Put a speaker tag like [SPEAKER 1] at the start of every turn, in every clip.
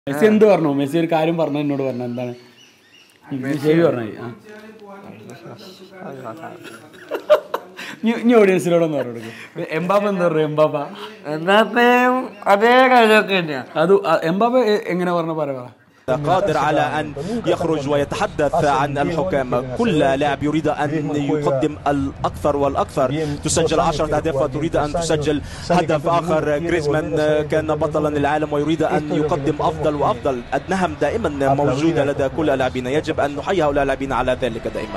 [SPEAKER 1] Messi എന്ത് പറഞ്ഞു Messi ഒരു കാര്യം പറഞ്ഞു എന്നോട് പറഞ്ഞു എന്താണ് ശരി പറഞ്ഞു ആ ഇനി ഇനി ഓഡിയൻസിനോടൊന്ന് പറഞ്ഞു കൊടുക്കും എംബാപ്പ എന്താ പറയുക എംബാപ്പ
[SPEAKER 2] എന്നാപ്പയും അതേ കാര്യമൊക്കെ തന്നെയാ
[SPEAKER 1] അത് ആ- എംബാപ്പ എ- എങ്ങനെ പറഞ്ഞു പറ പറ
[SPEAKER 3] قادر على أن يخرج ويتحدث عن الحكام كل لاعب يريد أن يقدم الأكثر والأكثر تسجل عشرة أهداف وتريد أن تسجل هدف آخر جريزمان كان بطلا العالم ويريد أن يقدم أفضل وأفضل النهم دائما موجودة لدى كل اللاعبين يجب أن نحيي هؤلاء اللاعبين على ذلك دائما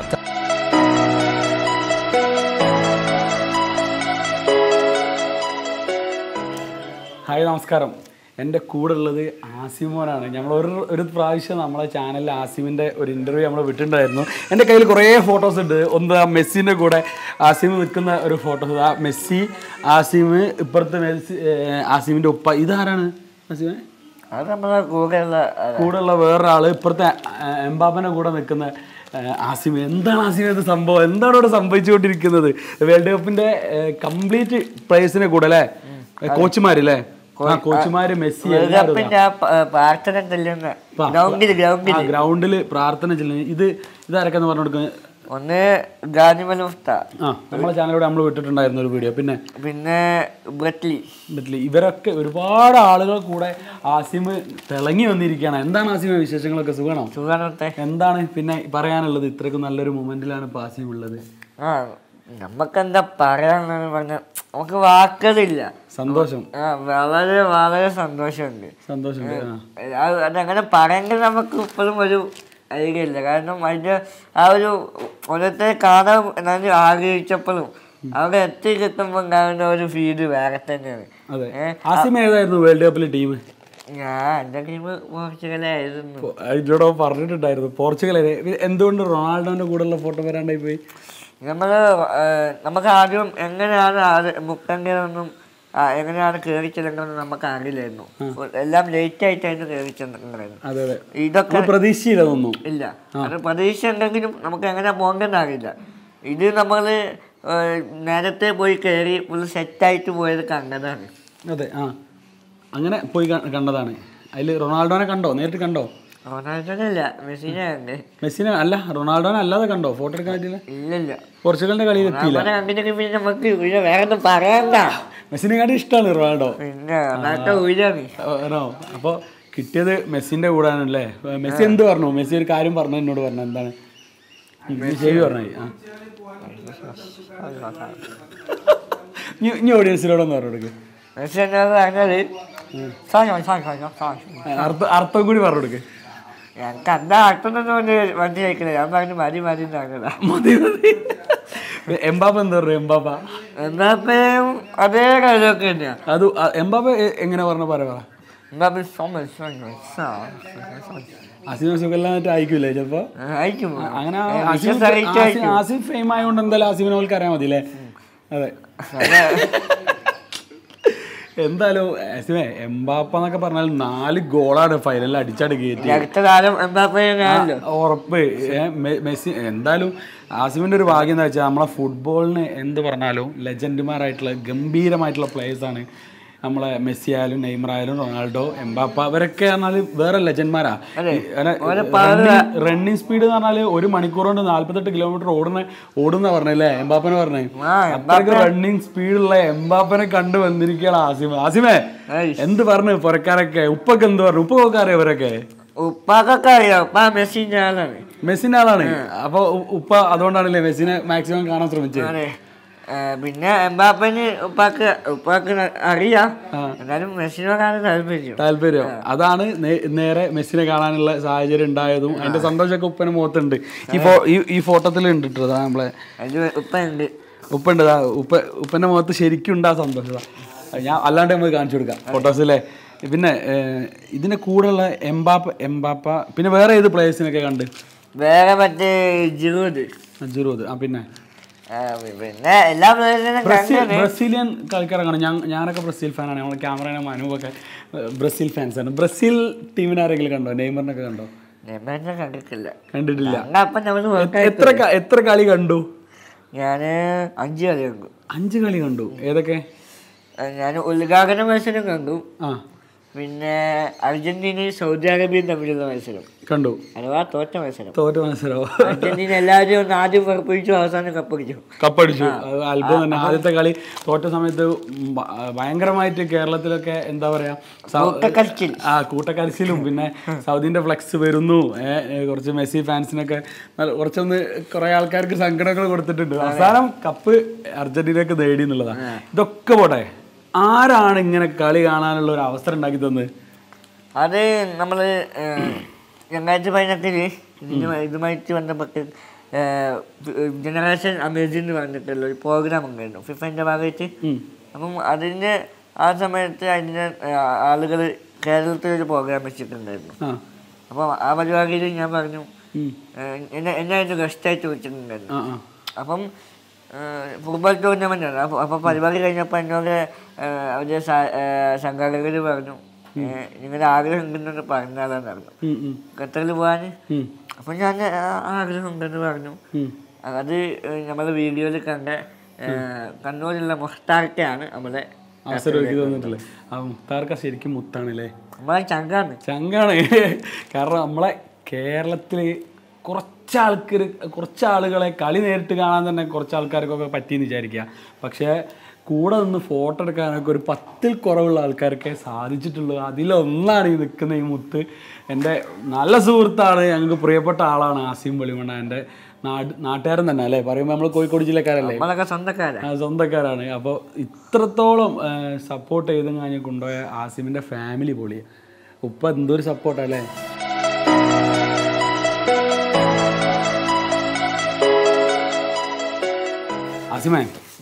[SPEAKER 1] ഹായ് നമസ്കാരം എൻ്റെ കൂടെ ഉള്ളത് ആസിമോനാണ് നമ്മൾ ഒരു ഒരു പ്രാവശ്യം നമ്മളെ ചാനലിൽ ആസിമിൻ്റെ ഒരു ഇൻ്റർവ്യൂ നമ്മൾ വിട്ടിട്ടുണ്ടായിരുന്നു എൻ്റെ കയ്യിൽ കുറേ ഫോട്ടോസ് ഉണ്ട് ഒന്ന് ആ മെസ്സിൻ്റെ കൂടെ ആസിം നിൽക്കുന്ന ഒരു ഫോട്ടോസ് ആ മെസ്സി ആസിം ഇപ്പുറത്തെ മെസ്സി ഏർ ആസിമിൻ്റെ ഉപ്പ ഇതാരാണ് ആസിമെ
[SPEAKER 2] അത് നമ്മളെ കൂടെയുള്ള ആളാ.
[SPEAKER 1] കൂടെയുള്ള വേറൊരാൾ ഇപ്പുറത്തെ ഏർ എംബാപ്പൻ്റെ കൂടെ നിൽക്കുന്ന ഏർ ആസിം എന്താണ് ആസിം ഇത് സംഭവം എന്താണ് ഇവിടെ സംഭവിച്ചുകൊണ്ടിരിക്കുന്നത് വേൾഡ് കപ്പിൻ്റെ കംപ്ലീറ്റ് പ്ലേയേഴ്സിനെ കൂടെ അല്ലേ കോച്ചുമാരല്ലേ ആ കോച്ചുമാര് മെസ്സി
[SPEAKER 2] വേൾഡ്
[SPEAKER 1] എല്ലാവരും
[SPEAKER 2] കപ്പിന്റെ ആ പ- പ്രാർത്ഥന ചെല്ലുന്ന ഗ്രൗണ്ടിൽ ഗ്രൗണ്ടിൽ
[SPEAKER 1] ആ ഗ്രൗണ്ടിൽ പ്രാർത്ഥന ചെല്ലുന്നത് ഇത് ഇതാരൊക്കെന്ന് പറഞ്ഞു കൊടുക്കുന്നത്
[SPEAKER 2] ഒന്ന് ഗാനിമൽ മുഫ്ത
[SPEAKER 1] ആ നമ്മളെ ചാനലിലൂടെ നമ്മൾ വിട്ടിട്ടുണ്ടായിരുന്ന ഒരു വീഡിയോ പിന്നെ
[SPEAKER 2] പിന്നെ ബ്രറ്റ്ലി
[SPEAKER 1] പറ്റില്ല ഇവരൊക്കെ ഒരുപാട് ആളുകൾ കൂടെ ആസിം തിളങ്ങി വന്നിരിക്കുകയാണ് എന്താണ് ആസിമ വിശേഷങ്ങളൊക്കെ സുഖമാണോ
[SPEAKER 2] സുഖാനത്തെ
[SPEAKER 1] എന്താണ് പിന്നെ പറയാനുള്ളത് ഇത്രയ്ക്കും നല്ലൊരു മൊമെന്റിലാണ് ഇപ്പൊ ആസിം ഉള്ളത്
[SPEAKER 2] ആ നമുക്കെന്താ പറയാനുള്ളത് പറഞ്ഞ നമുക്ക് വാക്കുകളില്ല
[SPEAKER 1] സന്തോഷം
[SPEAKER 2] ആ വളരെ വളരെ സന്തോഷമുണ്ട്
[SPEAKER 1] സന്തോഷം ആ
[SPEAKER 2] അത് അതങ്ങനെ പറയെങ്കിൽ നമുക്ക് ഇപ്പോഴും ഒരു ഐഡിയ ഇല്ല കാരണം അതിൻ്റെ ആ ഒരു ഓരോരുത്തരെ കാണാൻ ഞാൻ ആഗ്രഹിച്ചപ്പോഴും അവിടെ എത്തി കിട്ടുമ്പോൾ ഉണ്ടാകുന്ന ഒരു ഫീല് വേറെ തന്നെയാണ്
[SPEAKER 1] അതെ ആസിം ഏതായിരുന്നു വേൾഡ് കപ്പിലെ ടീം
[SPEAKER 2] ഞാൻ എൻ്റെ ടീം പോർച്ചുഗലായിരുന്നു
[SPEAKER 1] ഇതിലൂടെ പറഞ്ഞിട്ടുണ്ടായിരുന്നു പോർച്ചുഗൽ എന്തുകൊണ്ട് റൊണാൾഡോന്റെ കൂടെയുള്ള ഫോട്ടോ വരാണ്ടായി പോയി
[SPEAKER 2] നമ്മൾ നമുക്ക് ആദ്യം എങ്ങനെയാണ് അത് മുക്കണ്ടെന്നും എങ്ങനെയാണ് കയറി ചെല്ലുന്നതെന്ന് നമുക്ക് അറിയില്ലായിരുന്നു എല്ലാം ലേറ്റ് ആയിട്ടായിരുന്നു കയറി ചെന്നിട്ടുണ്ടായിരുന്നു
[SPEAKER 1] അതെ അതെ
[SPEAKER 2] ഇതൊക്കെ
[SPEAKER 1] നമ്മൾ പ്രതീക്ഷയില്ല തോന്നുന്നു
[SPEAKER 2] ഇല്ല അത് പ്രതീക്ഷ ഉണ്ടെങ്കിലും നമുക്ക് എങ്ങനെ പോകേണ്ടെന്ന് അറിയില്ല ഇത് നമ്മൾ നേരത്തെ പോയി കയറി ഫുൾ സെറ്റായിട്ട് പോയത് കണ്ടതാണ്
[SPEAKER 1] അതെ ആ അങ്ങനെ പോയി ക- കണ്ടതാണ് അതിൽ റൊണാൾഡോനെ കണ്ടോ നേരിട്ട് കണ്ടോ
[SPEAKER 2] റൊണാൾഡോനല്ല മെസ്സിനെ കണ്ട്
[SPEAKER 1] മെസ്സിനെ അല്ല റൊണാൾഡോനെ അല്ലാതെ കണ്ടോ ഫോട്ടോ എടുക്കാൻ പറ്റില്ല
[SPEAKER 2] ഇല്ല
[SPEAKER 1] പോർച്ചുഗലിന്റെ കളിയിൽ എത്തിയില്ല
[SPEAKER 2] അവനെ കണ്ടിട്ട് പിന്നെ നമുക്ക് പിന്നെ വേറെ ഒന്നും പറയണ്ട
[SPEAKER 1] മെസ്സിനെ കാട്ടി ഇഷ്ടമാണ് റൊണാൾഡോ
[SPEAKER 2] പിന്നെ റൊണാൾഡോ ഉയരാണ്
[SPEAKER 1] ആണോ അപ്പോൾ കിട്ടിയത് മെസ്സിന്റെ കൂടാണല്ലേ മെസ്സി എന്ത് പറഞ്ഞു മെസ്സി ഒരു കാര്യം പറഞ്ഞു എന്നോട് പറഞ്ഞു എന്താണ് നീ ശരി പറഞ്ഞു ആ ഇനി ഇനി ഓഡിയൻസിനോടൊന്ന് പറഞ്ഞു കൊടുക്ക്
[SPEAKER 2] മെസ്സി എന്നോട് പറഞ്ഞത് സാധനം സാധനം സാധനം
[SPEAKER 1] അർത്ഥം അർത്ഥം കൂടി പറഞ്ഞു കൊടുക്ക്
[SPEAKER 2] ഞങ്ങൾക്ക് എന്താ അർത്ഥം തന്നെ മനസ്സിലാക്കുന്നത് ഞാൻ പറഞ്ഞു മതി മതി എന്ന് പറഞ്ഞതാ
[SPEAKER 1] മതി മതി എംബാപ്പ എന്താ പറയുക എംബാപ്പ
[SPEAKER 2] എന്നാപ്പയും അതേ കാര്യമൊക്കെ തന്നെയാ
[SPEAKER 1] അത് ആ- എംബാപ്പ എ- എങ്ങനെ പറഞ്ഞു പറ പറ
[SPEAKER 2] എന്നാപ്പ സോമൻ സോമൻ
[SPEAKER 1] ആസിഫ് സുഖമില്ലാന്നിട്ട് അയക്കൂലേ ചിലപ്പോ
[SPEAKER 2] അയക്കും
[SPEAKER 1] അങ്ങനെ
[SPEAKER 2] ഏ,
[SPEAKER 1] ആസിഫ്
[SPEAKER 2] വിശ്വസ് അറിയിച്ച്
[SPEAKER 1] ആസിഫ്
[SPEAKER 2] അയക്കും.
[SPEAKER 1] ആസിഫ് ഫെയിം ആയതുകൊണ്ട് എന്തായാലും ആസിഫിനെ അവൾക്ക് അറിയാൻ മതി അല്ലേ അതെ എന്തായാലും ആസിഫെ എംബാപ്പ എന്നൊക്കെ പറഞ്ഞാൽ നാല് ഗോളാണ് ഫൈനലിൽ അടിച്ചാട് കയറ്റി
[SPEAKER 2] അടുത്ത കാലം എന്താപ്പയാണല്ലോ
[SPEAKER 1] ഉറപ്പ് ഏ, മെ- മെസ്സി എന്തായാലും ആസിമിന്റെ ഒരു ഭാഗ്യം എന്താ വെച്ചാൽ നമ്മളെ ഫുട്ബോളിന് എന്ത് പറഞ്ഞാലും ലെജൻഡുമാരായിട്ടുള്ള ഗംഭീരമായിട്ടുള്ള players ആണ് നമ്മളെ മെസ്സി ആയാലും നെയ്മർ ആയാലും റൊണാൾഡോ എംബാപ്പ അവരൊക്കെ പറഞ്ഞാൽ വേറെ ലെജൻഡ്മാരാ റണ്ണിങ് സ്പീഡ് എന്ന് പറഞ്ഞാൽ ഒരു മണിക്കൂർ കൊണ്ട് നാല്പത്തെട്ട് കിലോമീറ്റർ ഓടുന്ന ഓടുന്ന പറഞ്ഞല്ലേ എംബാപ്പനെ പറഞ്ഞേ
[SPEAKER 2] ആ,
[SPEAKER 1] അത്രയ്ക്ക് റണ്ണിങ് സ്പീഡുള്ള എംബാപ്പനെ കണ്ടു വന്നിരിക്കുകയാണ് ആസിമ ആസിമേ
[SPEAKER 2] ഏയ്.
[SPEAKER 1] എന്ത് പറഞ്ഞു പുറക്കാരൊക്കെ ഉപ്പൊക്കെ എന്ത് പറഞ്ഞു ഉപ്പ് നോക്കാറിയോ ഇവരൊക്കെ
[SPEAKER 2] ഉപ്പാക്കൊക്കെ അറിയാം ഉപ്പ മെസ്സിന്റെ ആളാണ്
[SPEAKER 1] മെസ്സിന്റെ ആളാണ് അപ്പൊ ഉ- ഉപ്പ അതുകൊണ്ടാണല്ലേ മെസ്സിനെ മാക്സിമം കാണാൻ ശ്രമിച്ചത്
[SPEAKER 2] അതെ ഏ, പിന്നെ എംബാപ്പന് ഉപ്പാക്ക് ഉപ്പാക്ക് അറിയാം എന്നാലും മെസ്സിനോടാണ് താല്പര്യം
[SPEAKER 1] താല്പര്യം അതാണ് നേ- നേരെ മെസ്സിനെ കാണാനുള്ള സാഹചര്യം ഉണ്ടായതും അതിന്റെ സന്തോഷമൊക്കെ ഉപ്പന് മുഖത്തുണ്ട് ഈ ഫോ ഈ- ഈ ഫോട്ടോത്തിൽ ഉണ്ട് കേട്ടോ അതാ നമ്മളെ
[SPEAKER 2] അതിൽ ഉപ്പ ഉണ്ട്
[SPEAKER 1] ഉപ്പുണ്ട് ദാ ഉപ്പ ഉപ്പന്റെ മുഖത്ത് ശരിക്കും ഉണ്ട് ആ സന്തോഷം ദാ. ഞാൻ അല്ലാണ്ട് നമുക്ക് കാണിച്ചു കൊടുക്കാം ഫോട്ടോസിലെ പിന്നെ ഏഹ്, ഇതിന്റെ കൂടെയുള്ള എംബാപ്പ എംബാപ്പ പിന്നെ വേറെ ഏത് പ്ലേയേഴ്സിനൊക്കെ കണ്ട്
[SPEAKER 2] വേറെ മറ്റേ ജിറൂദ്
[SPEAKER 1] അജുറൂദ് ആ പിന്നെ
[SPEAKER 2] ആ, പിന്നെ എല്ലാ പ്ലേയേഴ്സിനും
[SPEAKER 1] ബ്രസീൽ
[SPEAKER 2] കണ്ടത്
[SPEAKER 1] ബ്രസീലിയൻ കളിക്കാരാണ് ഞാൻ ഞാനൊക്കെ ബ്രസീൽ ഫാനാണ് നമ്മൾ ക്യാമറ മനുവൊക്കെ ബ്രസീൽ ഫാൻസ് ആണ് ബ്രസീൽ ടീമിനെ ആരെങ്കിലും കണ്ടോ നെയ്മറിനൊക്കെ കണ്ടോ
[SPEAKER 2] നെയ്മറിനെ കണ്ടിട്ടില്ല
[SPEAKER 1] കണ്ടിട്ടില്ല
[SPEAKER 2] അപ്പം നമ്മൾ
[SPEAKER 1] എത്ര ക- എത്ര കളി കണ്ടു
[SPEAKER 2] ഞാന് അഞ്ച് കളി കണ്ടു
[SPEAKER 1] അഞ്ച് കളി കണ്ടു ഏതൊക്കെ
[SPEAKER 2] ഞാൻ ഉദ്ഘാടന മത്സരം കണ്ടു
[SPEAKER 1] ആ
[SPEAKER 2] പിന്നെ അർജന്റീനയും സൗദി അറേബ്യയും തമ്മിലുള്ള മത്സരം
[SPEAKER 1] കണ്ടു
[SPEAKER 2] അഥവാ തോറ്റ മത്സരം
[SPEAKER 1] തോറ്റ മത്സരമോ
[SPEAKER 2] അർജന്റീന എല്ലാവരും ഒന്ന് ആദ്യം ഉറപ്പിച്ചു അവസാനം കപ്പടിച്ചു
[SPEAKER 1] കപ്പടിച്ചു അത് അത്ഭുതം തന്നെ ആദ്യത്തെ കളി തോറ്റ സമയത്ത് ഭ- ഭയങ്കരമായിട്ട് കേരളത്തിലൊക്കെ എന്താ പറയാ സൗ-
[SPEAKER 2] കൂട്ടക്കരച്ചിൽ.
[SPEAKER 1] ആ കൂട്ടക്കരച്ചിലും പിന്നെ സൗദിന്റെ ഫ്ലെക്സ് വരുന്നു ഏ, ഏ, കുറച്ച് മെസ്സി ഫാൻസിനൊക്കെ നല്ല- കുറച്ചൊന്ന് കുറെ ആൾക്കാർക്ക് സങ്കടങ്ങൾ കൊടുത്തിട്ടുണ്ട് അവസാനം കപ്പ് അർജന്റീനക്ക് നേടി എന്നുള്ളതാണ് ഇതൊക്കെ പോട്ടെ ആരാണ് ഇങ്ങനെ കളി കാണാനുള്ള ഒരു അവസരം ഉണ്ടാക്കി തന്നത്
[SPEAKER 2] അത് നമ്മൾ രണ്ടായിരത്തി പതിനെട്ടില് ഇതിന് ഇതുമായിട്ട് ബന്ധപ്പെട്ട് ജനറേഷൻ അമേസിംഗ് എന്ന് പറഞ്ഞിട്ടുള്ള ഒരു പ്രോഗ്രാം ഉണ്ടായിരുന്നു ഫിഫൻ്റെ ഭാഗമായിട്ട് അപ്പം അതിൻ്റെ ആ സമയത്ത് അതിൻ്റെ ആളുകൾ കേരളത്തിൽ ഒരു പ്രോഗ്രാം വെച്ചിട്ടുണ്ടായിരുന്നു
[SPEAKER 1] ആ
[SPEAKER 2] അപ്പം ആ പരിപാടിയിൽ ഞാൻ പറഞ്ഞു
[SPEAKER 1] ഉം.
[SPEAKER 2] ഏഹ്, എന്നെ എന്നെ അതിന് ഗസ്റ്റായിട്ട് വിളിച്ചിട്ടുണ്ടായിരുന്നു
[SPEAKER 1] ആ ആ
[SPEAKER 2] അപ്പം ഫുട്ബോൾ ടൂർണമെൻ്റ് ആണ് അപ്പോൾ അപ്പോൾ പരിപാടി കഴിഞ്ഞപ്പോൾ എന്നോട് ഏഹ്, അവരുടെ സംഘാടകർ പറഞ്ഞു ഏഹ്, നിങ്ങളുടെ ആഗ്രഹം ഉണ്ടെന്ന് പറഞ്ഞാലെന്ന് പറഞ്ഞു
[SPEAKER 1] ഉം, ഉം,
[SPEAKER 2] ഖത്തറിൽ പോകാൻ
[SPEAKER 1] ഉം,
[SPEAKER 2] അപ്പം ഞാൻ ആ ആഗ്രഹം ഉണ്ടെന്ന് പറഞ്ഞു
[SPEAKER 1] ഉം.
[SPEAKER 2] അത് നമ്മൾ വീഡിയോയിൽ കണ്ട ഏഹ്, കണ്ണൂരിലുള്ള മുഖ്താർക്കാണ് നമ്മളെ
[SPEAKER 1] അവസരം ഒരുക്കി തന്നിട്ടില്ലേ ആ മുത്താർക്ക ശരിക്കും മുത്താണല്ലേ
[SPEAKER 2] നമ്മളെ ചങ്കാണ്
[SPEAKER 1] ചങ്കാണ് കാരണം നമ്മളെ കേരളത്തിൽ കുറച്ച് ആൾക്കാർ കുറച്ച് ആളുകളെ കളി നേരിട്ട് കാണാൻ തന്നെ കുറച്ച് ആൾക്കാർക്കൊക്കെ പറ്റിയെന്ന് വിചാരിക്കുക പക്ഷേ കൂടെ നിന്ന് ഫോട്ടോ എടുക്കാനൊക്കെ ഒരു പത്തിൽ കുറവുള്ള ആൾക്കാർക്കേ സാധിച്ചിട്ടുള്ളൂ അതിലൊന്നാണ് ഈ നിൽക്കുന്ന ഈ മുത്ത് എൻ്റെ നല്ല സുഹൃത്താണ് ഞങ്ങൾക്ക് പ്രിയപ്പെട്ട ആളാണ് ആസിം വെളിമണ്ണ എൻ്റെ നാട് നാട്ടുകാരൻ തന്നെ അല്ലേ പറയുമ്പോൾ നമ്മൾ കോഴിക്കോട് ജില്ലക്കാരല്ലേ
[SPEAKER 2] നമ്മളൊക്കെ സ്വന്തക്കാരാ
[SPEAKER 1] ആ, സ്വന്തക്കാരാണ് അപ്പോൾ ഇത്രത്തോളം സപ്പോർട്ട് ചെയ്ത് കഴിഞ്ഞ് കൊണ്ടുപോയ ആസിമിൻ്റെ ഫാമിലി പൊളി ഉപ്പ എന്തൊരു സപ്പോർട്ടല്ലേ ആസിമേ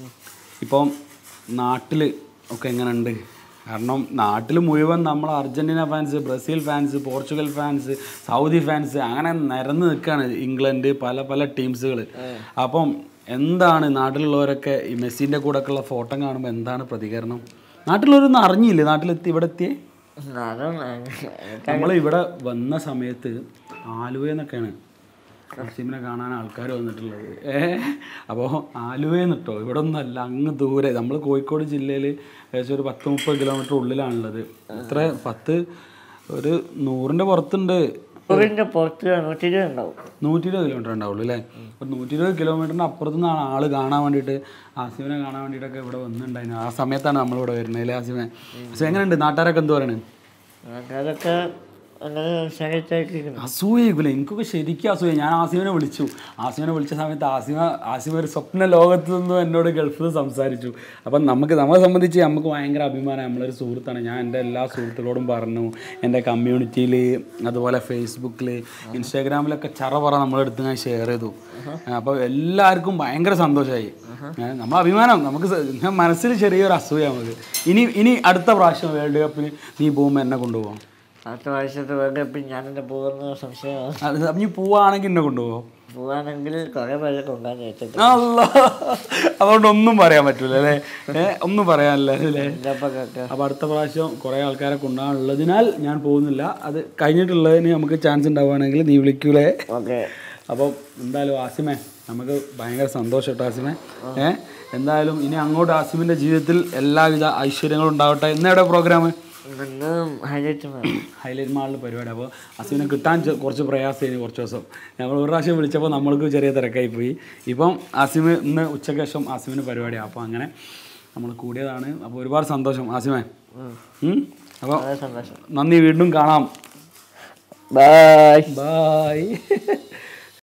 [SPEAKER 1] ഇപ്പം നാട്ടിൽ ഒക്കെ എങ്ങനെയുണ്ട് കാരണം നാട്ടിൽ മുഴുവൻ നമ്മൾ Argentina fans Brazil fans Portugal fans Saudi fans അങ്ങനെ നിരന്ന് നിൽക്കുകയാണ് ഇംഗ്ലണ്ട് പല പല ടീംസുകൾ അപ്പം എന്താണ് നാട്ടിലുള്ളവരൊക്കെ ഈ മെസ്സിൻ്റെ കൂടെ ഉള്ള ഫോട്ടോ കാണുമ്പോൾ എന്താണ് പ്രതികരണം നാട്ടിലുള്ളവരൊന്നും അറിഞ്ഞില്ലേ നാട്ടിലെത്തി ഇവിടെ എത്തിയേ
[SPEAKER 2] അതും
[SPEAKER 1] നമ്മൾ ഇവിടെ വന്ന സമയത്ത് ആലുവയെന്നൊക്കെയാണ് നസീമിനെ കാണാൻ ആൾക്കാർ വന്നിട്ടുള്ളത് ഏ അപ്പോൾ ആലുവയെന്ന് കേട്ടോ ഇവിടെ ഒന്നല്ല അങ്ങ് ദൂരെ നമ്മൾ കോഴിക്കോട് ജില്ലയിൽ ഏകദേശം ഒരു പത്ത് മുപ്പത് കിലോമീറ്റർ ഉള്ളിലാണുള്ളത് എത്ര പത്ത് ഒരു നൂറിൻ്റെ പുറത്തുണ്ട്
[SPEAKER 2] ൂറിന്റെ പുറത്ത് നൂറ്റി ഇരുപത് ഉണ്ടാവും
[SPEAKER 1] നൂറ്റി ഇരുപത് കിലോമീറ്റർ ഉണ്ടാവുള്ളൂ അല്ലേ അപ്പോൾ നൂറ്റി ഇരുപത് കിലോമീറ്ററിൻ്റെ അപ്പുറത്തു നിന്നാണ് ആൾ കാണാൻ വേണ്ടിയിട്ട് ആസിമിനെ കാണാൻ വേണ്ടിയിട്ടൊക്കെ ഇവിടെ വന്നിട്ടുണ്ടായിരുന്നു ആ സമയത്താണ് നമ്മളിവിടെ വരുന്നത് അല്ലേ ആസിമെ പക്ഷേ എങ്ങനെയുണ്ട് നാട്ടുകാരൊക്കെ എന്ത് പറയണേ
[SPEAKER 2] അതൊക്കെ അങ്ങനെ ഉത്സാഹിച്ചായിട്ടിരിക്കുന്നു
[SPEAKER 1] അസൂയയില്ല എനിക്കൊക്കെ ശരിക്കും അസൂയ ഞാൻ ആസിമിനെ വിളിച്ചു ആസിമിനെ വിളിച്ച സമയത്ത് ആസിമ ആസിമ ഒരു സ്വപ്ന ലോകത്ത് നിന്നും എന്നോട് ഗൾഫിൽ നിന്ന് സംസാരിച്ചു അപ്പം നമുക്ക് നമ്മളെ സംബന്ധിച്ച് നമുക്ക് ഭയങ്കര അഭിമാനം നമ്മളൊരു സുഹൃത്താണ് ഞാൻ എൻ്റെ എല്ലാ സുഹൃത്തുക്കളോടും പറഞ്ഞു എൻ്റെ കമ്മ്യൂണിറ്റിയിൽ അതുപോലെ ഫേസ്ബുക്കിൽ ഇൻസ്റ്റാഗ്രാമിലൊക്കെ ചറ പറ നമ്മളെടുത്ത് ഞാൻ ഷെയർ ചെയ്തു അപ്പോൾ എല്ലാവർക്കും ഭയങ്കര സന്തോഷമായി നമ്മൾ അഭിമാനം നമുക്ക് സ- ഞാൻ മനസ്സിൽ ചെറിയൊരു അസൂയ നമുക്ക് ഇനി ഇനി അടുത്ത പ്രാവശ്യം വേൾഡ് കപ്പിന് നീ പോകുമ്പോൾ എന്നെ കൊണ്ടുപോകാം
[SPEAKER 2] അടുത്ത പ്രാവശ്യത്തെ വേൾഡ് കപ്പിൽ ഞാനെന്നെ പോകുന്ന സംശയമാണ്
[SPEAKER 1] അത് നീ പോവാണെങ്കിൽ എന്നെ കൊണ്ടുപോകും
[SPEAKER 2] പോവാണെങ്കിൽ കുറേ പേരെ കൊണ്ടാൻ വെച്ചിട്ട്
[SPEAKER 1] അല്ല അതുകൊണ്ട് ഒന്നും പറയാൻ പറ്റൂല അല്ലേ ഏ, ഒന്നും പറയാനില്ല അല്ലേ
[SPEAKER 2] ഇതൊക്കെ
[SPEAKER 1] അപ്പോൾ അടുത്ത പ്രാവശ്യം കുറേ ആൾക്കാരെ കൊണ്ടുപോകാനുള്ളതിനാൽ ഞാൻ പോകുന്നില്ല അത് കഴിഞ്ഞിട്ടുള്ളതിന് നമുക്ക് ചാൻസ് ഉണ്ടാവുകയാണെങ്കിൽ നീ വിളിക്കൂലേ
[SPEAKER 2] ഓക്കെ
[SPEAKER 1] അപ്പോൾ എന്തായാലും ആസിമേ നമുക്ക് ഭയങ്കര സന്തോഷം കേട്ടോ ആസിമേ ഏ എന്തായാലും ഇനി അങ്ങോട്ട് ആസിമിൻ്റെ ജീവിതത്തിൽ എല്ലാവിധ ഐശ്വര്യങ്ങളും ഉണ്ടാവട്ടെ എന്നയുടെ പ്രോഗ്രാം
[SPEAKER 2] ഇന്ന് ഹൈലൈറ്റ്
[SPEAKER 1] ഹൈലൈറ്റ് മാളിൽ പരിപാടി അപ്പോൾ അസുവിനെ കിട്ടാൻ ചെ- കുറച്ച് പ്രയാസമായിരുന്നു കുറച്ച് ദിവസം ഞങ്ങൾ ഒരു പ്രാവശ്യം വിളിച്ചപ്പോൾ നമ്മൾക്ക് ചെറിയ തിരക്കായി പോയി ഇപ്പം ആസിമ് ഇന്ന് ഉച്ചയ്ക്ക് ശേഷം ആസിമിന് പരിപാടിയാണ് അപ്പോൾ അങ്ങനെ നമ്മൾ കൂടിയതാണ് അപ്പോൾ ഒരുപാട് സന്തോഷം ആസിമേ ഉം? അപ്പോൾ
[SPEAKER 2] വളരെ സന്തോഷം
[SPEAKER 1] നന്ദി വീണ്ടും കാണാം
[SPEAKER 2] ബൈ
[SPEAKER 1] ബായ്